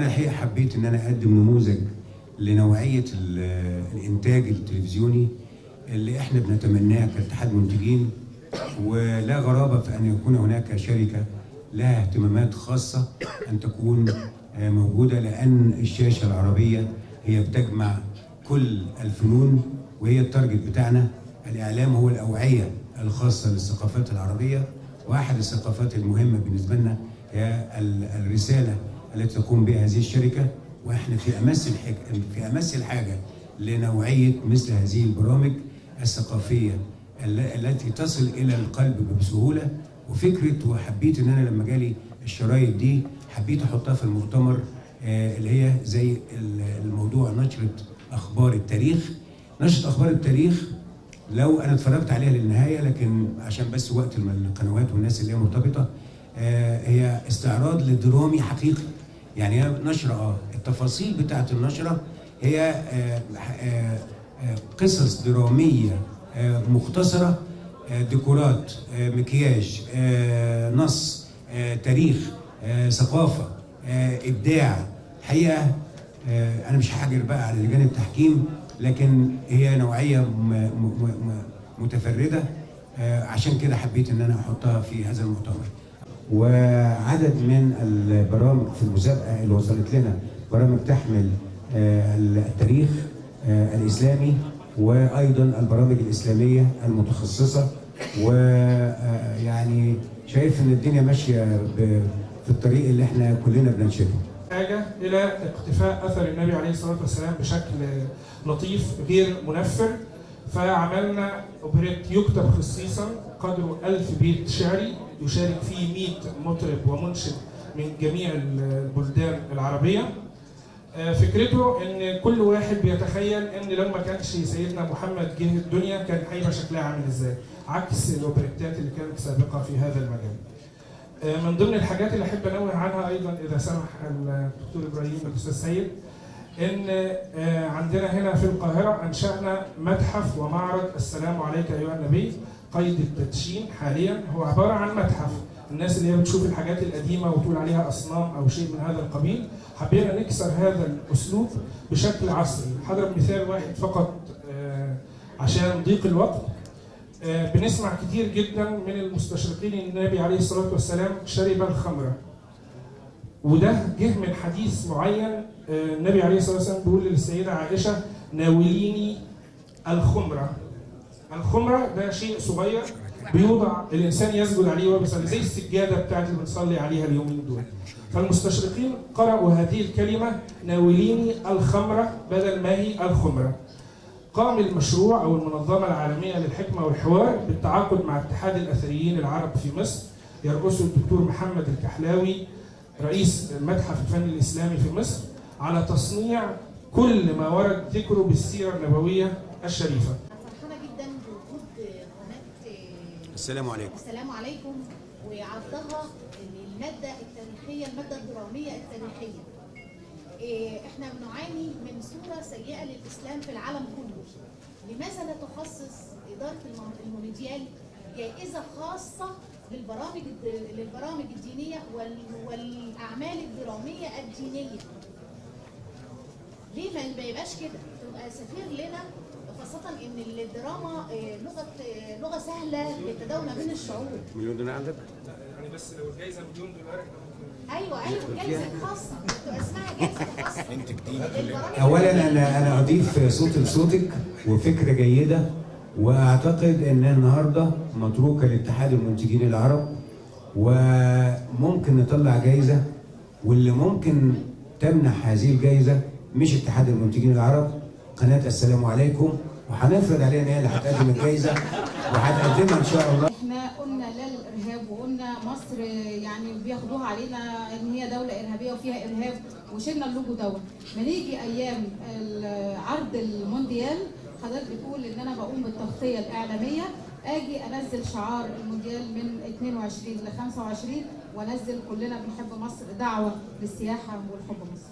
وانا الحقيقه حبيت ان انا اقدم نموذج لنوعيه ال- الانتاج التلفزيوني اللي احنا بنتمناه كاتحاد منتجين ولا غرابه في ان يكون هناك شركه لها اهتمامات خاصه ان تكون آه، موجوده لان الشاشه العربيه هي بتجمع كل الفنون وهي التارجت بتاعنا الاعلام هو الاوعيه الخاصه للثقافات العربيه واحد الثقافات المهمه بالنسبه لنا هي ال- الرساله التي تقوم بها هذه الشركه واحنا في امس الحاجه في امس الحاجه لنوعيه مثل هذه البرامج الثقافيه ال- التي تصل الى القلب بسهوله وفكره وحبيت ان انا لما جالي الشرايط دي حبيت احطها في المؤتمر آه، اللي هي زي ال- الموضوع نشره اخبار التاريخ نشره اخبار التاريخ لو انا اتفرجت عليها للنهايه لكن عشان بس وقت الم- القنوات والناس اللي هي مرتبطه آه، هي استعراض لدرامي حقيقي يعني هي نشره اه التفاصيل بتاعت النشره هي آه، آه، آه، قصص دراميه آه، مختصره آه، ديكورات آه، مكياج آه، نص آه، تاريخ آه، ثقافه آه، ابداع الحقيقه آه، انا مش هحجر بقى على لجان التحكيم لكن هي نوعيه م- م- م- متفرده آه، عشان كده حبيت ان انا احطها في هذا المؤتمر وعدد من البرامج في المسابقه اللي وصلت لنا برامج تحمل آه، التاريخ آه، الاسلامي وايضا البرامج الاسلاميه المتخصصه ويعني شايف ان الدنيا ماشيه ب- في الطريق اللي احنا كلنا بننشده حاجة إلى اقتفاء أثر النبي عليه الصلاة والسلام بشكل لطيف غير منفر فعملنا أوبريت يكتب خصيصا قدره ألف بيت شعري يشارك فيه 100 مطرب ومنشد من جميع البلدان العربية آه، فكرته ان كل واحد بيتخيل ان لو ما كانش سيدنا محمد جه الدنيا كان هيبقى شكلها عامل ازاي عكس الاوبريتات اللي كانت سابقه في هذا المجال آه، من ضمن الحاجات اللي احب انوه عنها ايضا اذا سمح الدكتور ابراهيم الاستاذ سيد ان آه، عندنا هنا في القاهره انشانا متحف ومعرض السلام عليك ايها النبي قيد التدشين حاليا هو عباره عن متحف الناس اللي هي بتشوف الحاجات القديمه وتقول عليها اصنام او شيء من هذا القبيل حبينا نكسر هذا الاسلوب بشكل عصري هضرب مثال واحد فقط آه، عشان ضيق الوقت آه، بنسمع كتير جدا من المستشرقين ان النبي عليه الصلاه والسلام شرب الخمره وده جه من حديث معين آه، النبي عليه الصلاه والسلام بيقول للسيده عائشه ناوليني الخمره الخمره ده شيء صغير بيوضع الانسان يسجد عليه وهو بيصلي زي السجاده بتاعت اللي بنصلي عليها اليومين دول فالمستشرقين قرأوا هذه الكلمة ناوليني الخمرة بدل ما هي الخمرة قام المشروع أو المنظمة العالمية للحكمة والحوار بالتعاقد مع اتحاد الأثريين العرب في مصر يرأسه الدكتور محمد الكحلاوي رئيس المتحف الفني الإسلامي في مصر على تصنيع كل ما ورد ذكره بالسيرة النبوية الشريفة فرحانه جدا بوجود قناه السلام عليكم السلام عليكم وعرضها الماده التاريخيه الماده الدراميه التاريخيه إيه، احنا بنعاني من صوره سيئه للاسلام في العالم كله لماذا لا تخصص اداره الم- المونديال جائزه خاصه للبرامج الد- للبرامج الدينيه وال- والاعمال الدراميه الدينيه ليه ما ما يبقاش كده تبقى سفير لنا خاصة إن الدراما آه، لغة آه، لغة سهلة للتداول ما بين الشعوب. مليون دولار عندك؟ يعني بس لو الجائزة مليون دولار أيوه أيوه جايزة خاصة تبقى اسمها جايزة خاصة. انت جديد اولا انا انا اضيف صوت لصوتك وفكره جيده واعتقد ان النهارده متروكه لاتحاد المنتجين العرب وممكن نطلع جايزه واللي ممكن تمنح هذه الجايزه مش اتحاد المنتجين العرب قناه السلام عليكم وهنفرض عليها ان هي اللي هتقدم الجايزه وهتقدمها ان شاء الله احنا قلنا لا للارهاب وقلنا مصر يعني بياخدوها علينا ان هي دوله ارهابيه وفيها ارهاب وشلنا اللوجو دوت ما نيجي ايام ال- عرض المونديال حضرتك بتقول ان انا بقوم بالتغطيه الاعلاميه اجي انزل شعار المونديال من 22 ل 25 وانزل كلنا بنحب مصر دعوه للسياحه والحب مصر